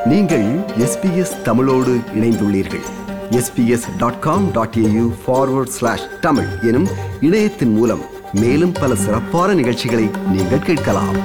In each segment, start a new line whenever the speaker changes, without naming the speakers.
நீங்கள் எஸ்பிஎஸ் தமிழோடு இணைந்துள்ளீர்கள் SBS dot com dot AU forward slash Tamil எனும் இணையத்தின் மூலம் மேலும் பல சிறப்பான நிகழ்ச்சிகளை நீங்கள் கேட்கலாம்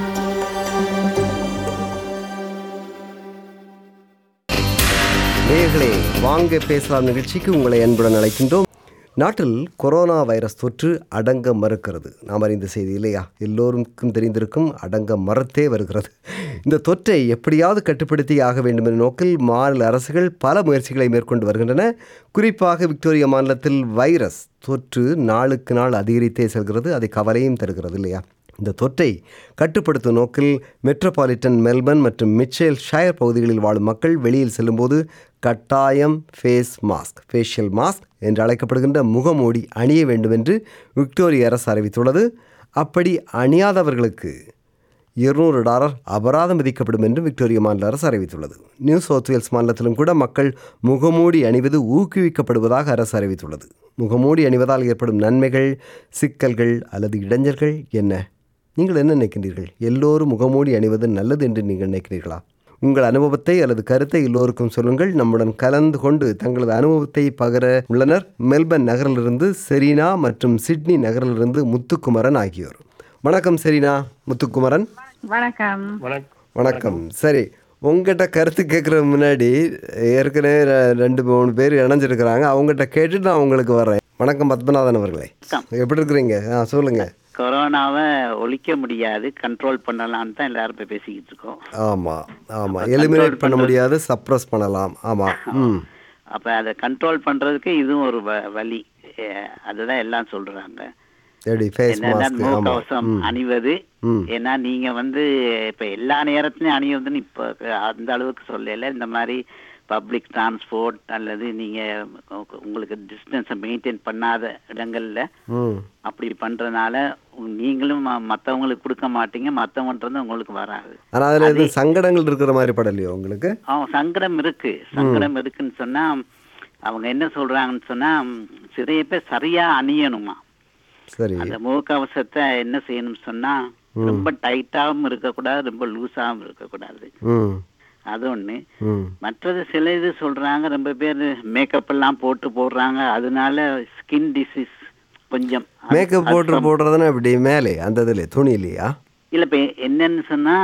நேயர்களே வாங்க பேசலாம் நிகழ்ச்சிக்கு உங்களை அன்புடன் அழைக்கின்றோம் நாட்டில் கொரோனா வைரஸ் தொற்று அடங்க மறுக்கிறது நாம் அறிந்த செய்தி இல்லையா எல்லோருக்கும் தெரிந்திருக்கும் அடங்க மறுத்தே வருகிறது இந்த தொற்றை எப்படியாவது கட்டுப்படுத்தி ஆக வேண்டும் என்ற நோக்கில் மாநில அரசுகள் பல முயற்சிகளை மேற்கொண்டு வருகின்றன குறிப்பாக விக்டோரியா மாநிலத்தில் வைரஸ் தொற்று நாளுக்கு நாள் அதிகரித்தே செல்கிறது அது கவலையும் தருகிறது இல்லையா இந்த தொற்றை கட்டுப்படுத்தும் நோக்கில் மெட்ரோபாலிட்டன் மெல்பர்ன் மற்றும் மிச்சேல் ஷயர் பகுதிகளில் வாழும் மக்கள் வெளியில் செல்லும்போது கட்டாயம் ஃபேஸ் மாஸ்க் ஃபேஷியல் மாஸ்க் என்று அழைக்கப்படுகின்ற முகமூடி அணிய வேண்டும் என்று விக்டோரியா அரசு அறிவித்துள்ளது அப்படி அணியாதவர்களுக்கு இருநூறு டாலர் அபராதம் விதிக்கப்படும் என்று விக்டோரியா மாநில அரசு அறிவித்துள்ளது நியூ சவுத் வேல்ஸ் மாநிலத்திலும் கூட மக்கள் முகமூடி அணிவது ஊக்குவிக்கப்படுவதாக அரசு அறிவித்துள்ளது முகமூடி அணிவதால் ஏற்படும் நன்மைகள் சிக்கல்கள் அல்லது இடைஞ்சல்கள் என்ன நீங்கள் என்ன நினைக்கின்றீர்கள் எல்லோரும் முகமூடி அணிவது நல்லது என்று நீங்கள் நினைக்கிறீர்களா உங்கள் அனுபவத்தை அல்லது கருத்தை எல்லோருக்கும் சொல்லுங்கள் நம்முடன் கலந்து கொண்டு தங்களது அனுபவத்தை பகிர உள்ளனர் மெல்பர்ன் நகரிலிருந்து செரீனா மற்றும் சிட்னி நகரிலிருந்து முத்துக்குமரன் ஆகியோர் வணக்கம் செரீனா முத்துக்குமரன்
வணக்கம்
வணக்கம் சரி உங்ககிட்ட கருத்து கேட்குற முன்னாடி ஏற்கனவே ரெ- ரெண்டு மூணு பேர் இணைஞ்சிருக்கிறாங்க அவங்ககிட்ட கேட்டுட்டு நான் உங்களுக்கு வர்றேன் வணக்கம் பத்மநாதன் அவர்களே எப்படி இருக்கிறீங்க ஆ சொல்லுங்க
கொரோனாவை ஒழிக்க முடியாது கண்ட்ரோல் பண்ணலாம்னு தான் எல்லாரும் இப்போ பேசிக்கிட்டு இருக்கோம்
ஆமாம் ஆமாம் எலிமினேட் பண்ண முடியாது சப்ரஸ் பண்ணலாம் ஆமாம் ம்
அப்போ அதை கண்ட்ரோல் பண்ணுறதுக்கு இதுவும் ஒரு வ- வழி அஹ் அதுதான் எல்லாம் சொல்றாங்க
எப்படி ஃபேஸ்
என்னன்னா
மாஸ்க் ஆமாம்
முகக்கவசம் அணிவது
ம்.
ஏன்னா நீங்க வந்து இப்ப எல்லா நேரத்துலயும் அணிவதுன்னு இப்ப அந்த அளவுக்கு சொல்லல இந்த மாதிரி பப்ளிக் டிரான்ஸ்போர்ட் அல்லது நீங்க உங்க- உங்களுக்கு டிஸ்டன்ஸை மெயின்டைன் பண்ணாத இடங்கள்ல
ம்
அப்படி பண்றதுனால உங்க- நீங்களும் ம- மத்தவங்களுக்கு கொடுக்க மாட்டீங்க மத்தவங்கன்றது உங்களுக்கு வராது
ஆனால் அதில் எதுவும் சங்கடங்கள் இருக்கிற மாதிரி படலையோ உங்களுக்கு
அவன் சங்கடம் இருக்கு சங்கடம் இருக்குன்னு சொன்னா அவங்க என்ன சொல்றாங்கன்னு சொன்னா நிறைய பேர் சரியா அணியணுமா
சரி
அந்த முகக்கவசத்தை என்ன செய்யணும்னு சொன்னா ரொம்ப டைட்டாவும் இருக்கக்கூடாது ரொம்ப லூஸாவும் இருக்கக்கூடாது
ம்
அது ஒண்ணு
ம்
மற்றது சில இது சொல்றாங்க ரொம்ப பேர் மேக்கப் எல்லாம் போட்டு போடுறாங்க அதனால ஸ்கின் டிசீஸ் கொஞ்சம் அது-
மேக்கப் போட்டு போடுறதுன்னா இப்படி மேலே அந்த இதில் துணியிலையா
இல்ல இப்ப என்னன்னு சொன்னா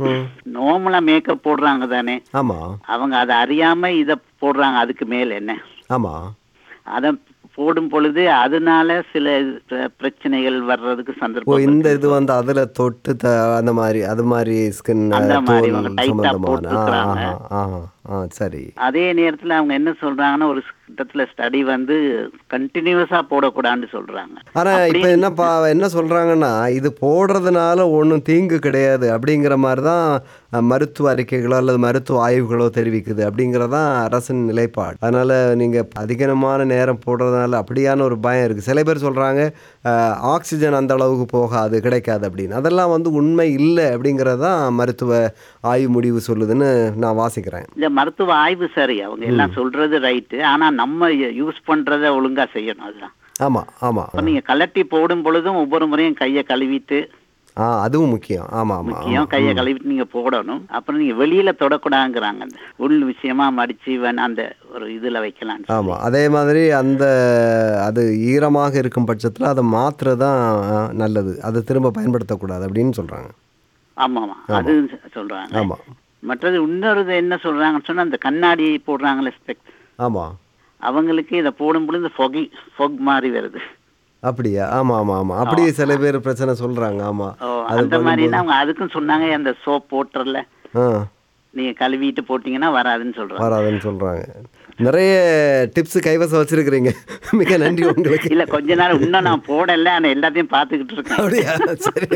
நார்மலா மேக்கப் போடுறாங்க தானே
ஆமாம்
அவங்க அதை அறியாம இத போடுறாங்க அதுக்கு மேல என்ன
ஆமாம்
அத போடும் பொழுது அதனால சில பிர- பிரச்சனைகள் வர்றதுக்கு
ஓ
சந்தர்ப்பம்
இந்த இது வந்து அதில் தொட்டு த அந்த மாதிரி அது மாதிரி ஸ்கின்
அந்த மாதிரி
தோல்
இவங்க tight ஆ
சம்பந்தமான ஆ
போட்டிருக்கிறாங்க.
ஆ ஆ ஆ சரி
அதே நேரத்துல அவங்க என்ன சொல்றாங்கன்னா ஒரு கிட்டத்துல ஸ்டடி வந்து கண்டினியூஸா போடக்கூடாதுன்னு சொல்றாங்க
ஆனா இப்ப என்னப்பா என்ன சொல்றாங்கன்னா இது போடுறதுனால ஒன்றும் தீங்கு கிடையாது அப்படிங்கிற மாதிரி தான் அஹ், மருத்துவ அறிக்கைகளோ அல்லது மருத்துவ ஆய்வுகளோ தெரிவிக்குது அப்படிங்கிறதான் அரசின் நிலைப்பாடு அதனால நீங்க அதிகமான நேரம் போடுறதுனால அப்படியான ஒரு பயம் இருக்கு சில பேர் சொல்றாங்க அஹ், ஆக்சிஜன் அந்த அளவுக்கு போகாது கிடைக்காது அப்படின்னு அதெல்லாம் வந்து உண்மை இல்லை அப்படிங்கிறது தான் மருத்துவ ஆய்வு முடிவு சொல்லுதுன்னு நான் வாசிக்கிறேன்
இந்த மருத்துவ ஆய்வு சரி அவங்க எல்லாம் சொல்றது ரைட்டு ஆனா நம்ம யூஸ் பண்றத ஒழுங்கா செய்யணும் அதுதான்
ஆமா ஆமா
இப்ப நீங்க கலட்டி போடும் பொழுதும் ஒவ்வொரு முறையும் கையை கழுவிட்டு
ஆ அதுவும் முக்கியம் ஆமா ஆமா
முக்கியம் கையை கழுவிட்டு நீங்க போடணும் அப்புறம் நீங்க வெளியில தொடக்கூடாதுங்கிறாங்க அந்த உள் விஷயமா மடிச்சு வேணா அந்த ஒரு இதுல வைக்கலாம்
ஆமாம் அதே மாதிரி அந்த அது ஈரமாக இருக்கும் பட்சத்தில் அதை மாற்றுறது தான் நல்லது அதை திரும்ப பயன்படுத்தக்கூடாது அப்படின்னு சொல்கிறாங்க
ஆமா ஆமா அது சொல்றாங்க
ஆமாம்
மற்றது இன்னொரு இது என்ன சொல்றாங்கன்னு சொன்னா அந்த கண்ணாடி போடுறாங்களே ஸ்பெக்ட்
ஆமாம்
அவங்களுக்கு இதை போடும் பொழுது ஃபொகி ஃபொக் மாதிரி வருது
அப்படியா ஆமாம் ஆமாம் ஆமாம் அப்படியே சில பேர் பிரச்சனை சொல்கிறாங்க ஆமாம்
ஓ அந்த மாதிரினா அவங்க அதுக்கும் சொன்னாங்க அந்த சோப் போட்டுறல
ஆ
நீங்க கழுவிட்டு போட்டீங்கன்னா வராதுன்னு சொல்றாங்க
வராதுன்னு சொல்கிறாங்க நிறைய டிப்ஸ் கைவசம் வச்சிருக்கிறீங்க மிக நன்றி உங்களுக்கு
இல்ல கொஞ்ச நாள் இன்னும் நான் போடல ஆனா எல்லாத்தையும் பாத்துக்கிட்டு இருக்கேன்
அப்படியா சரி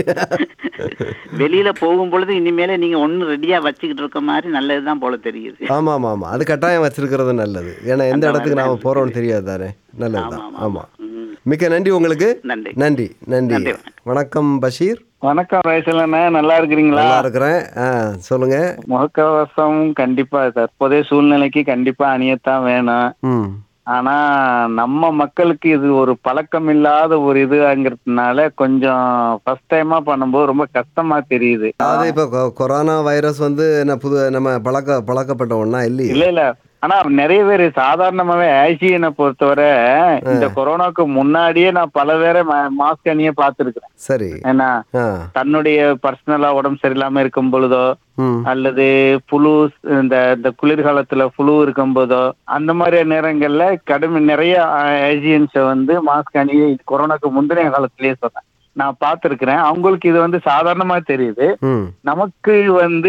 வெளியில போகும் பொழுது இனிமேல நீங்க ஒண்ணு ரெடியா வச்சுக்கிட்டு இருக்க மாதிரி நல்லதுதான் போல தெரியுது
ஆமாம் ஆமாம் ஆமாம் அது கட்டாயம் வச்சிருக்கிறது நல்லது ஏன்னா எந்த இடத்துக்கு நாம போகிறோம்னு தெரியாது தானே நல்லது தான் ஆமாம்
ம்.
மிக்க நன்றி உங்களுக்கு
நன்றி
நன்றி நன்றி வணக்கம் பஷீர்
வணக்கம் ரைசலண்ணே நல்லா இருக்கிறீங்களா
நல்லா இருக்கிறேன் ஆ சொல்லுங்க
முகக்கவசம் கண்டிப்பா தற்போதைய சூழ்நிலைக்கு கண்டிப்பா அணியத்தான் வேணும்
ம்
ஆனா நம்ம மக்களுக்கு இது ஒரு பழக்கம் இல்லாத ஒரு இதுங்கிறதுனால கொஞ்சம் ஃபர்ஸ்ட் டைமா பண்ணும்போது ரொம்ப கஷ்டமா தெரியுது
அதாவது இப்போ கொ- கொரோனா வைரஸ் வந்து என்ன புது நம்ம பழக்க பழக்கப்பட்ட ஒன்றா இல்லையே
இல்ல இல்ல ஆனா நிறைய பேர் சாதாரணமாவே ஆசியனை பொறுத்தவரை இந்த கொரோனாக்கு முன்னாடியே நான் பல பேரை மாஸ்க் அணிய பார்த்துருக்கிறேன்
சரி
ஏன்னா
ஆ
தன்னுடைய பர்சனலா உடம்பு சரியில்லாம இருக்கும் பொழுதோ
ம்
அல்லது புழு இந்த இந்த குளிர்காலத்துல புழு இருக்கும் போதோ அந்த மாதிரி நேரங்கள்ல கடுமை நிறைய ஏசியன்ஸை வந்து மாஸ்க் அணி கொரோனாக்கு முந்தின காலத்திலேயே சொன்னேன் நான் பார்த்துருக்கிறேன் அவங்களுக்கு இது வந்து சாதாரணமா தெரியுது
ம்
நமக்கு வந்து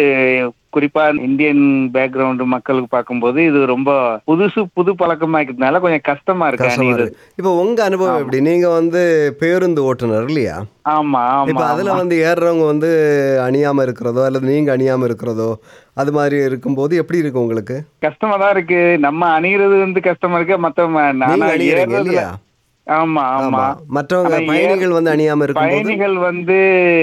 குறிப்பா இந்தியன் பேக்ரவுண்ட் மக்களுக்கு பார்க்கும்போது இது ரொம்ப புதுசு புது பழக்கமா இருக்கிறதுனால கொஞ்சம் கஷ்டமா இருக்கு
கஷ்டமா
அணியிறது
இருக்கு இப்போ உங்க அனுபவம் எப்படி நீங்க வந்து பேருந்து ஓட்டுநர் இல்லையா
ஆமா
இப்போ
ஆமா
அதுல வந்து ஏறுறவங்க வந்து அணியாம இருக்கிறதோ அல்லது நீங்க அணியாம இருக்கிறதோ அது மாதிரி இருக்கும்போது எப்படி இருக்கு உங்களுக்கு
கஷ்டமா தான் இருக்கு நம்ம அணியிறது வந்து கஷ்டமா இருக்கு மத்த ம-
நீங்க
நானா
அணியறீங்க
ஏறுறதுல-
இல்லையா
ஆமா ஆமா
ஆமா மற்றவங்க
ஆனா
பயணிகள் வந்து அணியாம இருக்கும்போது
பயணிகள் வந்து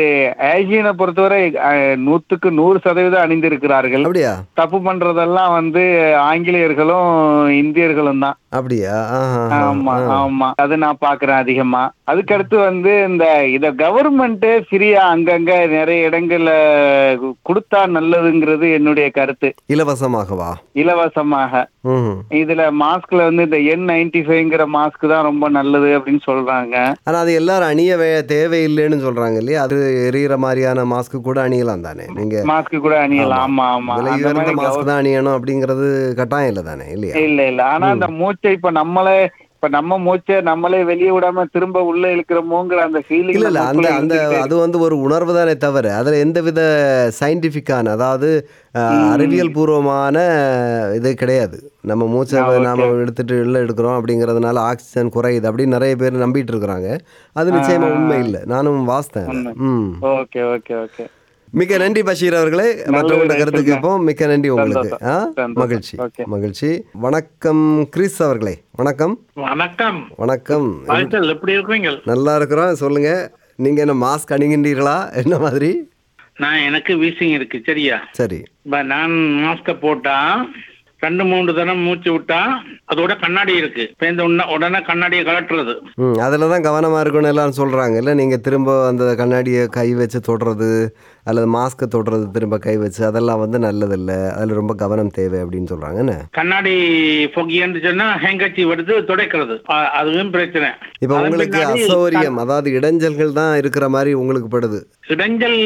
ஏஜியனை பொறுத்தவரை அஹ், நூத்துக்கு நூறு சதவீதம் அணிந்திருக்கிறார்கள்
அப்படியா
தப்பு பண்றதெல்லாம் வந்து ஆங்கிலேயர்களும் இந்தியர்களும் தான்
அப்படியா ஆஹா,
ஆமா
ஆஹா.
ஆமா அது நான் பாக்குறேன் அதிகமா அதுக்கடுத்து வந்து இந்த இத கவர்மெண்ட் ஃப்ரீயா அங்கங்க நிறைய இடங்கள்ல கொடுத்தா நல்லதுங்கிறது என்னுடைய கருத்து
இலவசமாகவா
இலவசமாக
ம்
இதுல மாஸ்க்ல வந்து இந்த என் நைன்டி ஃபைவ்ங்கிற மாஸ்க் தான் ரொம்ப நல்லது அப்படின்னு சொல்றாங்க
ஆனா அது எல்லாரும் அணிய வே- தேவையில்லைன்னு சொல்றாங்க இல்லையா அது எரியிற மாதிரியான மாஸ்க் கூட அணியலாம் தானே நீங்க
மாஸ்க் கூட அணியலாம் ஆமா ஆமா
விலை
அந்த
உயர்ந்த
மாதிரி
மாஸ்க் தான் அணியணும் அப்படிங்கிறது கட்டாயம் இல்லை தானே இல்லையா
இல்ல இல்ல ஆனா அந்த மூச்சை இப்ப நம்மளே இப்ப நம்ம மூச்சை நம்மளே வெளியே விடாம திரும்ப உள்ள இழுக்கிறோமோங்கிற அந்த ஃபீலிங்
இல்ல இல்ல அந்த அந்த அது வந்து ஒரு உணர்வு தானே தவிர அதுல எந்தவித சயின்டிஃபிக்கான அதாவது அஹ், அறிவியல் பூர்வமான இது கிடையாது நம்ம மூச்சை நாம எடுத்துட்டு உள்ள எடுக்கிறோம் அப்படிங்கறதுனால ஆக்சிஜன் குறையுது அப்படின்னு நிறைய பேர் நம்பிட்டு இருக்கிறாங்க அது நிச்சயமா உண்மை இல்லை நானும் வாசித்தேன் அதை. ம்
ஓகே ஓகே ஓகே
மிக்க நன்றி பஷீர் அவர்களே மற்றவங்களோட கருத்து கேட்போம் மிக்க நன்றி உங்களுக்கு ஆ
சந்தோஷம்.
மகிழ்ச்சி
ஓகே.
மகிழ்ச்சி வணக்கம் கிறிஸ் அவர்களே வணக்கம்
வணக்கம்
வணக்கம்
வாழ்த்தல் எப்படி இருக்கிறீங்க
நல்லா இருக்கிறோம் சொல்லுங்க நீங்க என்ன மாஸ்க் அணிகின்றீர்களா என்ன மாதிரி
நான் எனக்கு வீசிங் இருக்கு சரியா
சரி
இப்ப நான் மாஸ்க போட்டா ரெண்டு மூணு தடவை மூச்சு விட்டா அதோட கண்ணாடி இருக்கு இப்ப இந்த உடனே உடனே கண்ணாடியை கலட்டுறது
ம் அதில் தான் கவனமாக இருக்கணும் எல்லாரும் சொல்கிறாங்க இல்லை நீங்கள் திரும்ப அந்த கண்ணாடியை கை வச்சு தொடுறது அல்லது மாஸ்க்கை தொடுறது திரும்ப கை வச்சு அதெல்லாம் வந்து நல்லதில்லை அதில் ரொம்ப கவனம் தேவை அப்படின்னு சொல்கிறாங்க என்ன
கண்ணாடி பொகின்னு சொன்னா ஹேங்கச்சி எடுத்து துடைக்கிறது அ- அதுவும் பிரச்சனை
இப்போ
அதன்
உங்களுக்கு
பின்னாடி
அசௌகரியம் அதாவது இடைஞ்சல்கள் தான் இருக்கிற மாதிரி உங்களுக்கு படுது
இடைஞ்சல்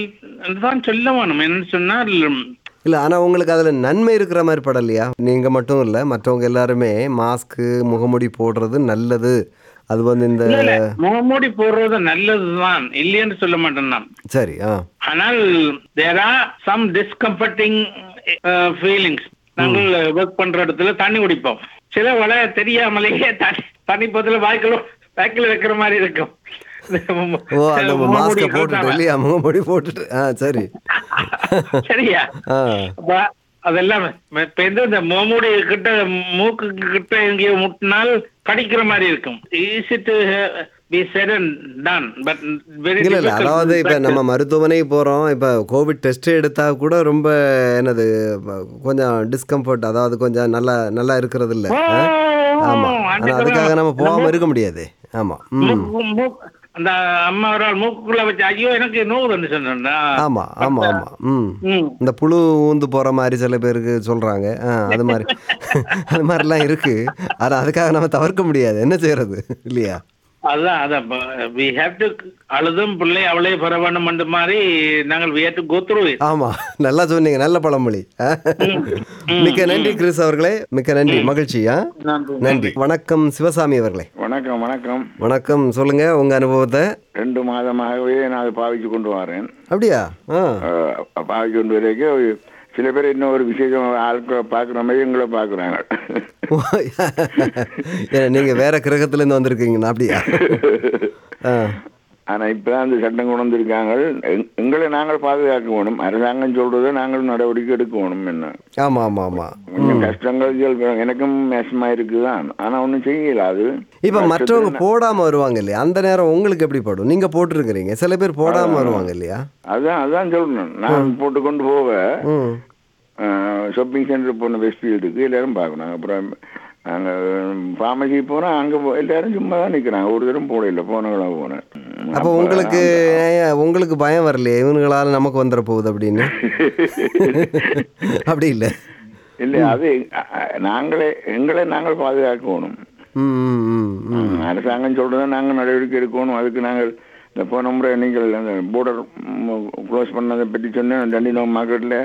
தான் சொல்ல வேணும் என்னன்னு சொன்னால்
இல்லை ஆனால் உங்களுக்கு அதில் நன்மை இருக்கிற மாதிரி படலையா நீங்கள் மட்டும் இல்லை மற்றவங்க எல்லாருமே மாஸ்க்கு முகமூடி போடுறது நல்லது அது வந்து இந்த
இல்ல, இல்ல, முகமூடி போடுறது நல்லதுதான் இல்லைன்னு சொல்ல மாட்டேன் நான்
சரி ஆ
ஆனால் there are some discomforting feelings நாங்கள் ஒர்க் பண்ற இடத்துல தண்ணி குடிப்போம் சில வள தெரியாமலேயே தண்ணி தண்ணி பத்துல வாய்க்குள்ள வாய்க்குள்ள வைக்கிற மாதிரி இருக்கும்
ஓ அந்த
முகமூடி
மாஸ்க்கை போட்டுட்டு
கழட்டாம.
இல்லையா முகமூடி போட்டுட்டு ஆ சரி
சரியா
ஆ
அப்ப அதெல்லாம் இப்ப எந்த இந்த முகமூடி கிட்ட மூக்கு கிட்ட எங்கேயோ முட்டினால் கடிக்கிற மாதிரி இருக்கும் easy to be set and done but very
இல்ல இல்ல அதாவது இப்ப நம்ம மருத்துவமனை போறோம் இப்ப கோவிட் டெஸ்ட் எடுத்தா கூட ரொம்ப என்னது ப- கொஞ்சம் டிஸ்கம்ஃபர்ட் அதாவது கொஞ்சம் நல்லா நல்லா இருக்கிறது இல்ல ஆ? ஆமா ஆனா அதுக்காக நம்ம போகாம இருக்க முடியாது ஆமா ம்
மூக்கு- மூக்கு- அந்த அம்மா ஒரு ஆள் மூக்குக்குள்ள வச்சு ஐயோ எனக்கு நோவுதுன்னு சொன்னா
ஆமா ஆமா ஆமா ம்
ம்
இந்த புழு ஊந்து போற மாதிரி சில பேருக்கு சொல்றாங்க ஆ, அது மாதிரி அது மாதிரிலாம் இருக்கு ஆனா அதுக்காக நம்ம தவிர்க்க முடியாது என்ன செய்யறது இல்லையா
அதான் அதான் வி ஹேவ் டு அழுதும் பிள்ளை அவளே பெற வேண்டும் என்ற மாதிரி நாங்கள் we have to go through it
ஆமா நல்லா சொன்னீங்க நல்ல பழமொழி ஆ? மிக்க நன்றி கிறிஸ் அவர்களே மிக்க நன்றி மகிழ்ச்சி ஆ நன்றி வணக்கம் சிவசாமி அவர்களே
வணக்கம் வணக்கம்
வணக்கம் சொல்லுங்க உங்க அனுபவத்தை
ரெண்டு மாதமாகவே நான் அதை பாவிச்சு கொண்டு வரேன்
அப்படியா ஆ
அஹ், பாவிச்சு கொண்டு வரைக்கும் சில பேர் இன்னும் ஒரு விசேஷம் ஆட்களை பார்க்குற மாதிரி எங்களை பார்க்குறாங்க
ஓ, ஏன்னா, நீங்க வேற கிரகத்துல இருந்து வந்திருக்கீங்கண்ணா அப்படியா ஆ
ஆனால் இப்போ தான் அந்த சட்டம் கொண்டு வந்திருக்காங்க எங்- எங்களை நாங்கள் பாதுகாக்க வேணும் அரசாங்கம் சொல்றதை நாங்கள் நடவடிக்கை எடுக்க வேணும் என்ன
ஆமா ஆமா ஆமா
கொஞ்சம் கஷ்டங்கள் இயல்பு. எனக்கும் மேசமா இருக்குதான் ஆனா ஒன்றும் செய்யல அது
இப்ப மற்றவங்க போடாம வருவாங்க இல்லையா அந்த நேரம் உங்களுக்கு எப்படி படும் நீங்க போட்டிருக்கிறீங்க சில பேர் போடாம வருவாங்க இல்லையா
அதான் அதான் சொல்லணும் நான் போட்டு கொண்டு போக
ம்
ஷாப்பிங் சென்டர் போன வெஸ்ட் ஃபீல்டுக்கு எல்லாரும் பார்க்கணும் அப்புறம் நாங்க ஃபார்மசி போனோம் அங்க போ- எல்லாரும் சும்மா தான் நிக்கிறாங்க ஒரு தரம் போட இல்லை போனவங்களா போனேன்
அப்போ உங்களுக்கு ஏன் உங்களுக்கு பயம் வரலையே இவனுங்களால நமக்கு வந்துட போகுது அப்படின்னு அப்படி இல்லை
இல்லை அது அ- அ- நாங்களே எங்களை நாங்கள் பாதுகாக்கணும்
ம் ம் ம் ம்
அரசாங்கம் சொல்றதை நாங்கள் நடவடிக்கை எடுக்கணும் அதுக்கு நாங்கள் இந்த போன முறை நீங்கள் அந்த போர்டர் க்ளோஸ் பண்ணதை பற்றி சொன்னேன் தண்டினோ மார்க்கெட்டில்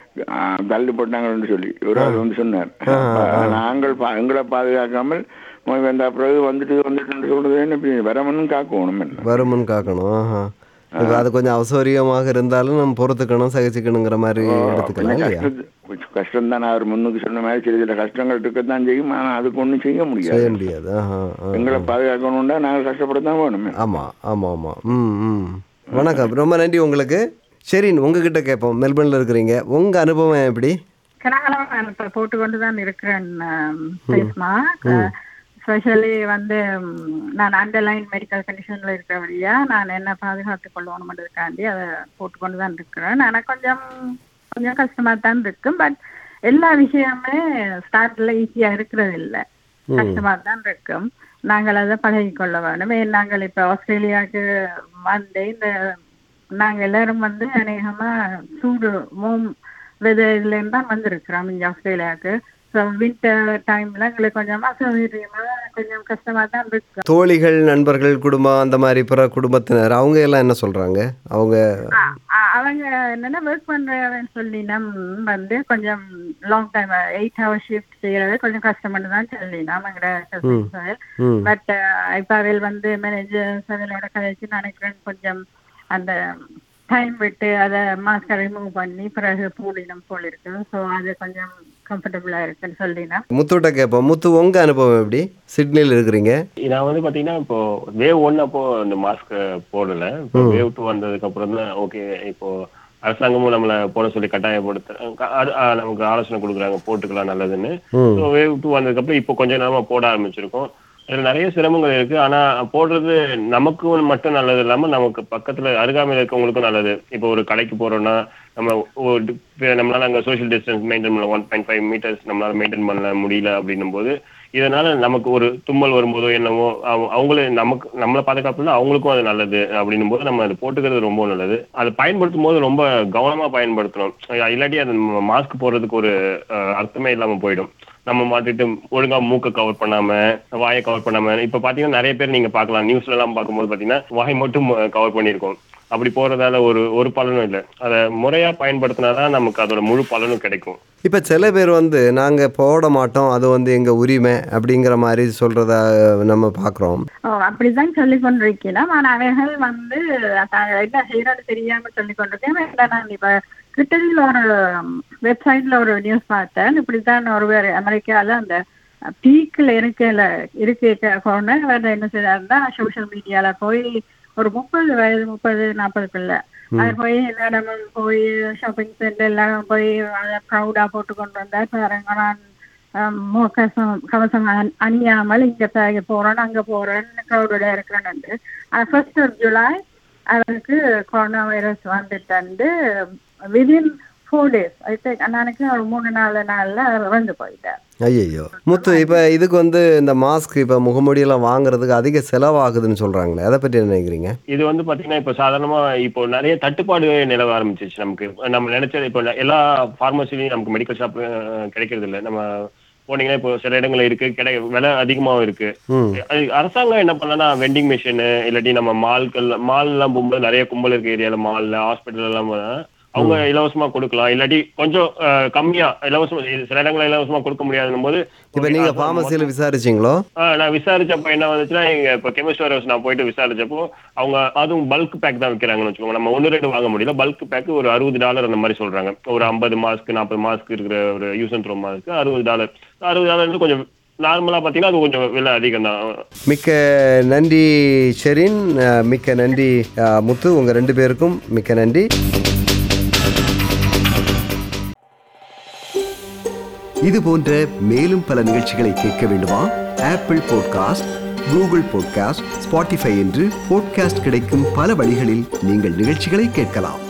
தள்ளி போட்டாங்கன்னு சொல்லி ஒரு ஆள் வந்து சொன்னார் அப்ப நாங்கள் பா- எங்களை பாதுகாக்காமல் நோய் வந்த பிறகு வந்துட்டு வந்துட்டு சொல்றது என்ன இப்படி வரமனும் காக்கணும் என்ன
வருமுன் காக்கணும் ஆஹா இப்போ அது கொஞ்சம் அவசரியமாக இருந்தாலும் நம்ம பொறுத்துக்கணும் சகிச்சுக்கணுங்கிற மாதிரி எடுத்துக்கலாம் இல்லையா
கஷ்டம் தான் அவர் முன்னுக்கு சொன்ன மாதிரி சில சில கஷ்டங்கள் இருக்கத்தான் செய்யும் ஆனால் அதுக்கு ஒன்றும் செய்ய
செய்ய
முடியாது
முடியாது ஆஹா ஆ.
எங்களை பாதுகாக்கணும்னா நாங்கள் கஷ்டப்படத்தான் வேணும்
ஆமாம் ஆமாம் ஆமாம் ம் ம் வணக்கம் ரொம்ப நன்றி உங்களுக்கு சரி உங்ககிட்ட கேட்போம் மெல்பர்னில் இருக்கிறீங்க உங்கள் அனுபவம் எப்படி
கனகாலம் நான் இப்ப போட்டுக்கொண்டு தான் இருக்கிறேன் ஃபேஸ் மாஸ்க் ஸ்பெஷலி வந்து ம், நான் அண்டர்லைன் மெடிக்கல் கண்டிஷன்ல இருக்கிற வழியா நான் என்ன பாதுகாத்துக் கொள்ளணும்ன்றதுக்காண்டி அதை போட்டுக்கொண்டு தான் இருக்கிறேன் எனக்கு கொஞ்சம் கொஞ்சம் கஷ்டமா தான் இருக்கும் பட் எல்லா விஷயமே ஸ்டார்ட்ல ஈஸியா இருக்கிறது இல்ல கஷ்டமா தான் இருக்கும் நாங்கள் அதை பழகிக் கொள்ள வேணும் ஏன் நாங்கள் இப்ப ஆஸ்திரேலியாவுக்கு வந்து இந்த நாங்க எல்லாரும் வந்து அநேகமா சூடு மோம் வெதர்ல இருந்து தான் வந்திருக்கிறோம் இங்க ஆஸ்திரேலியாவுக்கு ஸோ வின்டர் டைம்ல எங்களுக்கு கொஞ்சம் அசௌகரியமா கொஞ்சம் கஷ்டமா தான் இருக்கு
தோழிகள் நண்பர்கள் குடும்பம் அந்த மாதிரி பிற குடும்பத்தினர் அவங்க எல்லாம் என்ன சொல்கிறாங்க அவங்க
ஆ, ஆ, அவங்க என்னன்னா ஒர்க் பண்றேன்னு சொல்லி நம் வந்து கொஞ்சம் long time eight hour shift செய்யறது கொஞ்சம் கஷ்டம்னு தான் சொல்லி நாம் எங்கட
ம்
பட் இப்ப அவள் வந்து மேனேஜர் அவளோட கதைச்சு நினைக்கிறேன் கொஞ்சம் அந்த டைம் விட்டு அதை மாஸ்கை ரிமூவ் பண்ணி பிறகு பூலினம் போல் இருக்கு ஸோ அது கொஞ்சம் கம்ஃபர்டபுளா இருக்குன்னு சொல்லினா
முத்துகிட்ட கேட்போம் முத்து உங்கள் அனுபவம் எப்படி சிட்னியில் இருக்கிறீங்க
நான் வந்து பாத்தீங்கன்னா இப்போ வேவ் ஒன் அப்போ அந்த மாஸ்க் போடல இப்போ வேவ் டூ வந்ததுக்கு அப்புறம் தான் ஓகே இப்போ அரசாங்கமும் நம்மள போட சொல்லி கட்டாயப்படுத்த க- அது- ஆ, நமக்கு ஆலோசனை கொடுக்குறாங்க போட்டுக்கலாம் நல்லதுன்னு
ம்
ஸோ வேவ் டூ வந்ததுக்கு அப்புறம் இப்போ கொஞ்ச நேரமா போட ஆரம்பிச்சிருக்கோம் இதுல நிறைய சிரமங்கள் இருக்கு ஆனா போடுறது நமக்கு மட்டும் நல்லது இல்லாம நமக்கு பக்கத்துல அருகாமையில் இருக்கவங்களுக்கும் நல்லது இப்போ ஒரு கடைக்கு போறோம்னா நம்ம ஒரு டி- இப்ப நம்மளால அங்க சோஷியல் டிஸ்டன்ஸ் மெயின்டைன் பண்ணல ஒன் பாயிண்ட் ஃபைவ் மீட்டர்ஸ் நம்மளால மெயின்டைன் பண்ண முடியல அப்படின்னும் போது இதனால நமக்கு ஒரு தும்மல் வரும்போதோ என்னவோ அவ- அவங்களே நமக்கு நம்மளை பாதுகாப்புல அவங்களுக்கும் அது நல்லது அப்படின்னும் போது நம்ம அது போட்டுக்கிறது ரொம்ப நல்லது அதை பயன்படுத்தும் போது ரொம்ப கவனமா பயன்படுத்தணும் இல்லாட்டி அது மாஸ்க் போடுறதுக்கு ஒரு அஹ், அர்த்தமே இல்லாம போயிடும் நம்ம மாட்டிட்டு ஒழுங்கா மூக்க கவர் பண்ணாம வாயை கவர் பண்ணாம இப்ப பாத்தீங்கன்னா நிறைய பேர் நீங்க பார்க்கலாம் நியூஸ்ல எல்லாம் பார்க்கும்போது பாத்தீங்கன்னா வாய் மட்டும் கவர் பண்ணியிருக்கோம் அப்படி போறதால ஒரு ஒரு பலனும் இல்லை அதை முறையா பயன்படுத்தினாதான் நமக்கு அதோட முழு பலனும் கிடைக்கும்
இப்போ சில பேர் வந்து நாங்கள் போட மாட்டோம் அது வந்து எங்கள் உரிமை அப்படிங்கிற மாதிரி சொல்கிறத நம்ம பார்க்குறோம்
ஓ அப்படிதான் சொல்லி கொண்டிருக்கிறோம் ஆனா அவைகள் வந்து தாங்க என்ன செய்யறது தெரியாம சொல்லி கொண்டிருக்கேன் இல்லை நான் இப்ப கிட்டடியில் ஒரு வெப்சைட்ல ஒரு நியூஸ் பார்த்தேன் இப்படித்தான் ஒரு பேர் அமெரிக்கால அந்த பீக்ல இருக்கல இருக்க கொண்டு அவர் என்ன செய்யறாருன்னா சோஷியல் மீடியால போய் ஒரு முப்பது வயது முப்பது நாற்பதுக்குள்ள அவர் போய் எல்லா இடமும் போய் ஷாப்பிங் சென்டர் எல்லாம் போய் அதை ப்ரௌடா போட்டு கொண்டு வந்தார் பாருங்க நான் ஆம், முகக்கவசம் கவசம் அணி- அணியாமல் இங்க ப- போறேன் அங்க போறேன் க்ரௌடோட இருக்கிறேன்னு ஃபர்ஸ்ட் ஆஃப் ஜூலை அவருக்கு கொரோனா வைரஸ் வந்துட்டு within four days I think அன்னைக்கு ஒரு மூணு நாலு நாள்ல அவர் இறந்து போயிட்டார்
ஐயையோ முத்து இப்போ இதுக்கு வந்து இந்த மாஸ்க் இப்போ முகமூடியெல்லாம் வாங்குறதுக்கு அதிக செலவாகுதுன்னு சொல்கிறாங்களே அதை பற்றி என்ன நினைக்கிறீங்க
இது வந்து பாத்தீங்கன்னா இப்போ சாதாரணமா இப்போ நிறைய தட்டுப்பாடு நிலவ ஆரம்பிச்சிச்சு நமக்கு நம்ம நினைச்சது இப்போ எல்லா ஃபார்மசிலையும் நமக்கு மெடிக்கல் ஷாப் கிடைக்கிறது இல்லை நம்ம போனீங்கன்னா இப்போ சில இடங்கள்ல இருக்கு கிடை விலை அதிகமாவும் இருக்கு
ம்
அது அரசாங்கம் என்ன பண்ணலன்னா வெண்டிங் மிஷின் இல்லாட்டி நம்ம மால்கள் மால் எல்லாம் போகும்போது நிறைய கும்பல் இருக்க ஏரியால மால்ல ஹாஸ்பிட்டல் எல்லாம் போனா அவங்க இலவசமா கொடுக்கலாம் இல்லாட்டி கொஞ்சம் அஹ், கம்மியா இலவசமா இது சில இடங்கள்ல இலவசமா கொடுக்க முடியாதுன்னும் போது
இப்போ நீங்கள் ஃபார்மசியில் விசாரிச்சிங்களோ
ஆ, நான் விசாரிச்சப்ப என்ன வந்துச்சுன்னா இங்க இப்போ கெமிஸ்ட் ஹவுஸ் நான் போயிட்டு விசாரிச்சப்போ அவங்க அதுவும் பல்க் பேக் தான் விற்கிறாங்கன்னு வச்சுக்கோங்க நம்ம ஒன்று ரெண்டு வாங்க முடியல பல்க் பேக் ஒரு அறுபது டாலர் அந்த மாதிரி சொல்றாங்க ஒரு ஐம்பது மாஸ்க்கு நாற்பது மாஸ்க் இருக்கிற ஒரு யூஸ் அண்ட் த்ரோ மாஸ்க்கு அறுபது டாலர் அறுபது டாலர் கொஞ்சம் நார்மலா பாத்தீங்கன்னா அது கொஞ்சம் விலை அதிகம் தான்
மிக்க நன்றி ஷெரின் அஹ், மிக்க நன்றி அஹ், முத்து உங்கள் ரெண்டு பேருக்கும் மிக்க நன்றி இது போன்ற மேலும் பல நிகழ்ச்சிகளை கேட்க வேண்டுமா Apple podcast Google podcast Spotify என்று பாட்காஸ்ட் கிடைக்கும் பல வழிகளில் நீங்கள் நிகழ்ச்சிகளை கேட்கலாம்